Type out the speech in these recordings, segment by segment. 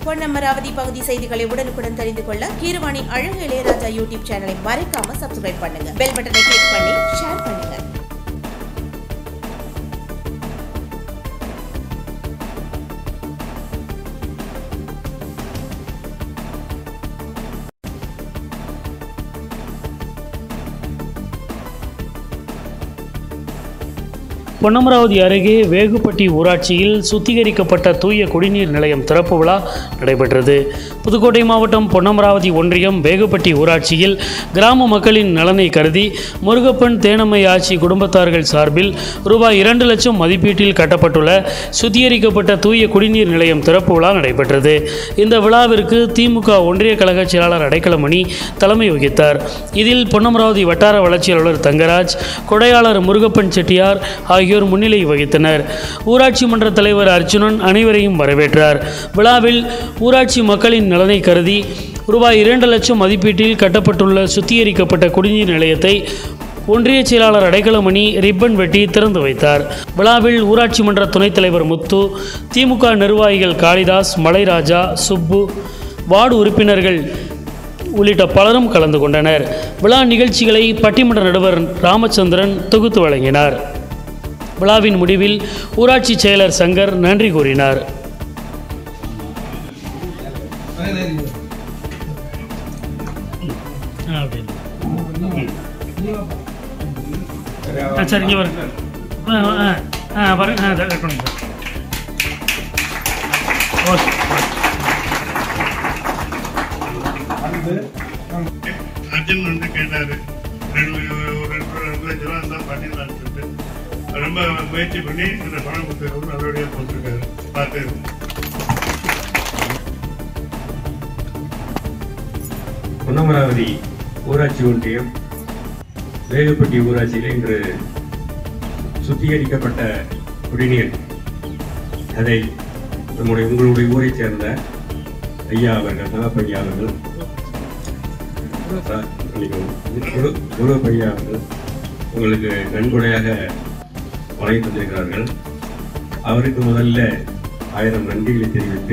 பொன்னமராவதி பகுதி செய்திகளை உடனுக்குடன் தெரிந்து கொள்ள கீரவாணி அழகு இளையராஜா யூடியூப் சேனலை மறைக்காம சப்ஸ்கிரைப் பண்ணுங்க பெல் பட்டனை கிளிக் பண்ணி ஷேர் பண்ணுங்க பொன்னமராவதி அருகே வேகுப்பட்டி ஊராட்சியில் சுத்திகரிக்கப்பட்ட தூய குடிநீர் நிலையம் திறப்பு விழா நடைபெற்றது புதுக்கோட்டை மாவட்டம் பொன்னமராவதி ஒன்றியம் வேகுப்பட்டி ஊராட்சியில் கிராம மக்களின் நலனை கருதி முருகப்பன் தேனம்மை ஆட்சி குடும்பத்தார்கள் சார்பில் ரூபாய் இரண்டு லட்சம் மதிப்பீட்டில் கட்டப்பட்டுள்ள சுத்திகரிக்கப்பட்ட தூய குடிநீர் நிலையம் திறப்பு விழா நடைபெற்றது இந்த விழாவிற்கு திமுக ஒன்றிய கழக செயலாளர் அடைக்கலமணி தலைமை வகித்தார் இதில் பொன்னமராவதி வட்டார வளர்ச்சி அலுவலர் தங்கராஜ் கொடையாளர் முருகப்பன் செட்டியார் ஆகியோர் முன்னிலை வகித்தனர் ஊராட்சி மன்ற தலைவர் அர்ஜுனன் அனைவரையும் வரவேற்றார் விழாவில் ஊராட்சி மக்களின் நலனை கருதி ரூபாய் இரண்டு லட்சம் மதிப்பீட்டில் கட்டப்பட்டுள்ள சுத்திகரிக்கப்பட்ட குடிநீர் நிலையத்தை ஒன்றிய செயலாளர் அடைக்கலமணி ரிப்பன் வெட்டி திறந்து வைத்தார் விழாவில் ஊராட்சி மன்ற துணைத் தலைவர் முத்து திமுக நிர்வாகிகள் காளிதாஸ் மலைராஜா சுப்பு வார்டு உறுப்பினர்கள் உள்ளிட்ட பலரும் கலந்து கொண்டனர் விழா நிகழ்ச்சிகளை பட்டிமன்ற நடுவர் ராமச்சந்திரன் தொகுத்து வழங்கினார் விழாவின் முடிவில் ஊராட்சி செயலர் சங்கர் நன்றி கூறினார் சரி இங்கே வருங்க ஆ ஆ ஆ பாருங்க ஆ கட் பண்ணுங்க ஓகே அர்ஜுன் வந்து கேட்டாரு ரெண்டு ஒரு ரெண்டு ரெண்டு லட்ச ரூபா இருந்தால் பண்ணிடலாம்னு சொல்லிட்டு ரொம்ப முயற்சி பண்ணி இந்த பணம் கொடுத்துருக்கோம் நல்லபடியாக போட்டிருக்காரு பார்த்து பொன்னமராவதி ஊராட்சி ஒன்றியம் வேகப்பட்டி ஊராட்சியில் இன்று சுத்திகரிக்கப்பட்ட குடிநீர் அதை நம்முடைய உங்களுடைய ஊரைச் சேர்ந்த ஐயா அவர்கள் நலப்பையா அவர்கள் சார், மன்னிக்கவும். குரு- குருப்பையா அவர்கள் உங்களுக்கு நன்கொடையாக வழங்கி தந்திருக்கிறார்கள் அவருக்கு முதல்ல ஆயிரம் நன்றிகளை தெரிவித்து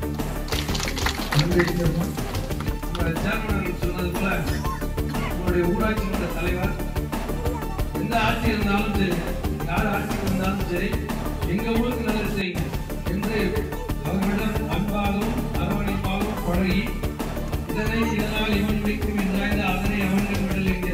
நம்ம சேர்மன் சொன்னது போல நம்மளுடைய ஊராட்சி மன்ற தலைவர் எந்த ஆட்சி இருந்தாலும் சரி யார் ஆட்சி இருந்தாலும் சரி எங்க ஊருக்கு நல்லது செய்யுங்க என்று அவர்களிடம் அன்பாகவும் அரவணைப்பாகவும் பழகி இதனை இதனால் இவன் முடிக்கும் என்றாய்ந்த அதனை அவனிடம் விடல் என்கிற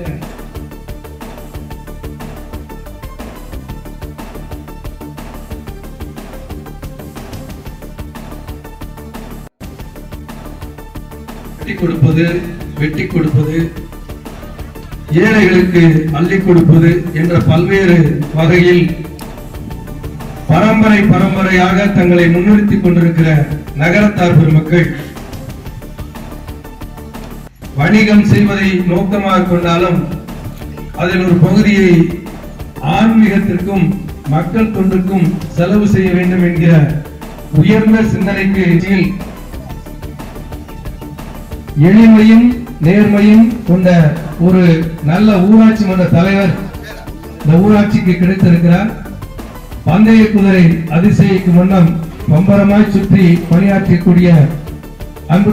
வெட்டி கொடுப்பது வெட்டி கொடுப்பது ஏழைகளுக்கு அள்ளி கொடுப்பது என்ற பல்வேறு வகையில் பரம்பரை பரம்பரையாக தங்களை முன்னிறுத்திக் கொண்டிருக்கிற நகரத்தார் பெருமக்கள் வணிகம் செய்வதை நோக்கமாக கொண்டாலும் அதில் ஒரு பகுதியை ஆன்மீகத்திற்கும் மக்கள் தொண்டுக்கும் செலவு செய்ய வேண்டும் என்கிற உயர்ந்த சிந்தனைக்கு கீழ் எளிமையும் நேர்மையும் கொண்ட ஒரு நல்ல ஊராட்சி மன்ற தலைவர் இந்த ஊராட்சிக்கு கிடைத்திருக்கிறார் பந்தய குதிரை அதிசயிக்கும் வண்ணம் பம்பரமாய் சுற்றி பணியாற்றக்கூடிய அன்பு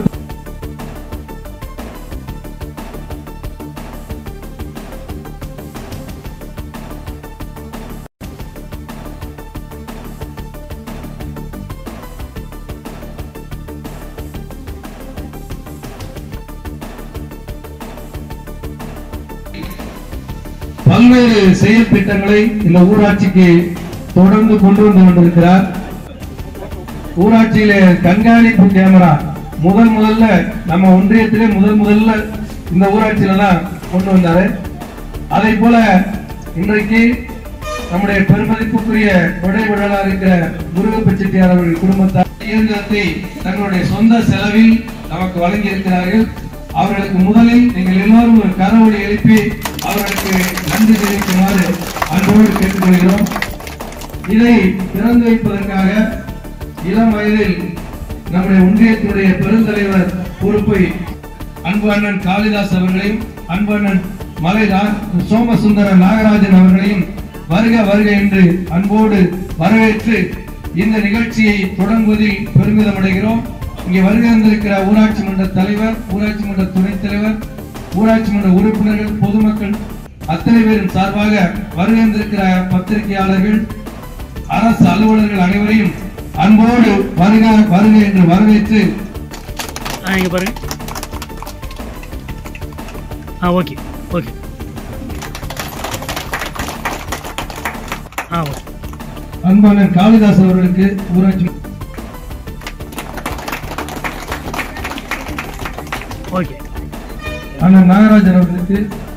பல்வேறு செயல் திட்டங்களை இந்த ஊராட்சிக்கு தொடர்ந்து கொண்டு வந்து கொண்டிருக்கிறார் ஊராட்சியில கண்காணிப்பு கேமரா முதல் முதல்ல நம்ம ஒன்றியத்திலே முதல் முதல்ல இந்த ஊராட்சியில தான் கொண்டு வந்தாரு அதை போல இன்றைக்கு நம்முடைய பெருமதிப்புக்குரிய கொடை விழலா இருக்கிற முருகப்ப செட்டியார் அவர்கள் குடும்பத்தார் இயந்திரத்தை தங்களுடைய சொந்த செலவில் நமக்கு வழங்கி இருக்கிறார்கள் அவர்களுக்கு முதலில் நீங்கள் எல்லோரும் ஒரு கரவொலி எழுப்பி அவர்களுக்கு நன்றி தெரிவிக்குமாறு அன்போடு கேட்டுக்கொள்கிறோம் இதை திறந்து வைப்பதற்காக இளம் வயதில் நம்முடைய ஒன்றியத்தினுடைய பெருந்தலைவர் பொறுப்பை அன்பு அண்ணன் காளிதாஸ் அவர்களையும் அன்பு அண்ணன் மலை ரா- சோமசுந்தர நாகராஜன் அவர்களையும் வருக வருக என்று அன்போடு வரவேற்று இந்த நிகழ்ச்சியை தொடங்குவதில் பெருமிதம் அடைகிறோம் இங்கே வருகை வந்திருக்கிற ஊராட்சி மன்ற தலைவர் ஊராட்சி மன்ற துணைத் தலைவர் ஊராட்சி மன்ற உறுப்பினர்கள் பொதுமக்கள் அத்தனை பேரின் சார்பாக வருகை வந்திருக்கிற பத்திரிகையாளர்கள் அரசு அலுவலர்கள் அனைவரையும் அன்போடு வருக வருக என்று வரவேற்று ஆ இங்கே பாருங்க ஆ ஓகே ஓகே ஆ ஓகே அன்பான காளிதாஸ் அவர்களுக்கு ஊராட்சி ஓகே அண்ணன் நாகராஜன் அவர்களுக்கு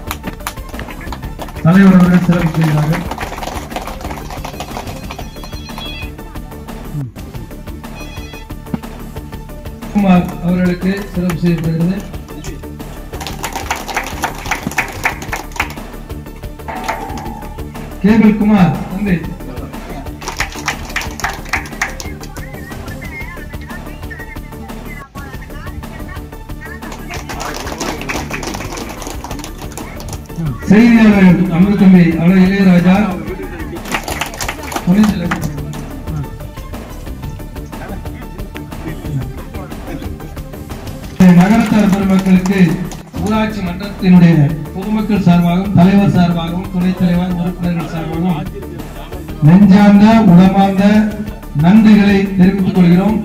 தலைவர் அவர்கள் சிறப்பு செய்கிறார்கள் குமார் அவர்களுக்கு சிறப்பு செய்யப்படுகிறது கேபிள் குமார் தந்தை செய்தியாளர் அமிர்தம்பி அவ்வளவு இளையராஜா துணைத் தலைவர். நகரத்தார் பெருமக்களுக்கு ஊராட்சி மன்றத்தினுடைய பொதுமக்கள் சார்பாகவும் தலைவர் சார்பாகவும் துணைத் தலைவர் உறுப்பினர்கள் சார்பாகவும் நெஞ்சார்ந்த உளமார்ந்த நன்றிகளை தெரிவித்துக் கொள்கிறோம்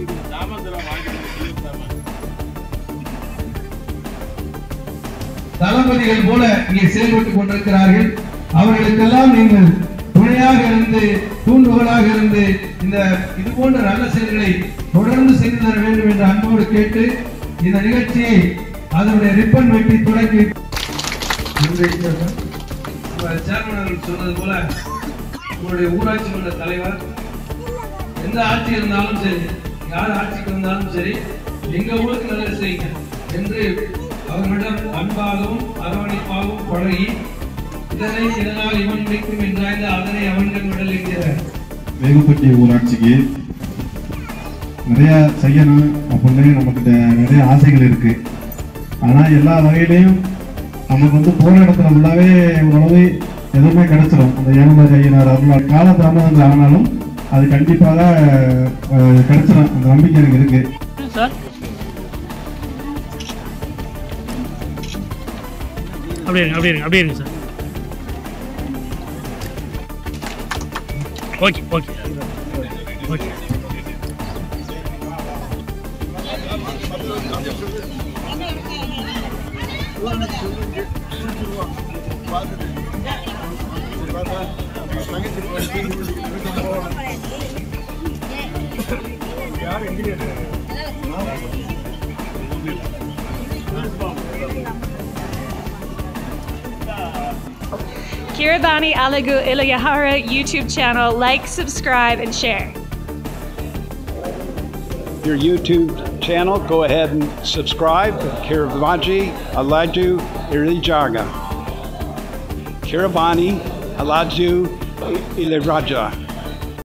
தளபதிகள் போல இங்கே செயல்பட்டுக் கொண்டிருக்கிறார்கள் அவர்களுக்கெல்லாம் நீங்கள் துணையாக இருந்து தூண்டுகோலாக இருந்து இந்த இது போன்ற நல்ல செயல்களை தொடர்ந்து செய்து தர வேண்டும் என்று அன்போடு கேட்டு இந்த நிகழ்ச்சியை அதனுடைய ரிப்பன் வெட்டி தொடங்கி நன்றி சேர்மன். உங்க சேர்மன் அவர்கள் சொன்னது போல உங்களுடைய ஊராட்சி மன்ற தலைவர் எந்த ஆட்சி இருந்தாலும் சரி யார் ஆட்சிக்கு வந்தாலும் சரி எங்க ஊருக்கு நல்லது செய்யுங்க என்று அவர்களிடம் அன்பாகவும் அரவணைப்பாகவும் பழகி இதனை இதனால் இவன் முடிக்கும் என்றாய்ந்து அதனை அவன்கள் விடல் என்கிற வேகுப்பட்டி ஊராட்சிக்கு நிறைய செய்யணும் அப்படின்னு நமக்கு நிறைய ஆசைகள் இருக்கு ஆனா எல்லா வகையிலையும் நமக்கு வந்து போன இடத்துல ஃபுல்லாவே ஓரளவு எதுவுமே கிடைச்சிடும் அந்த ஏனமாரி ஐயனார் அருள் கால தாமதங்கள் ஆனாலும் அது கண்டிப்பாக அஹ், கிடைச்சிடும் அந்த நம்பிக்கை எனக்கு இருக்கு சார் அப்படியே இருங்க அப்படியே இருங்க அப்படியே இருங்க sir okay okay okay Kiravani Alagu Ilayahara YouTube channel. Like, subscribe, and share. your YouTube channel, go ahead and subscribe. Kiravaji Alaju Irijaga. Kiravani Alaju Iliraja.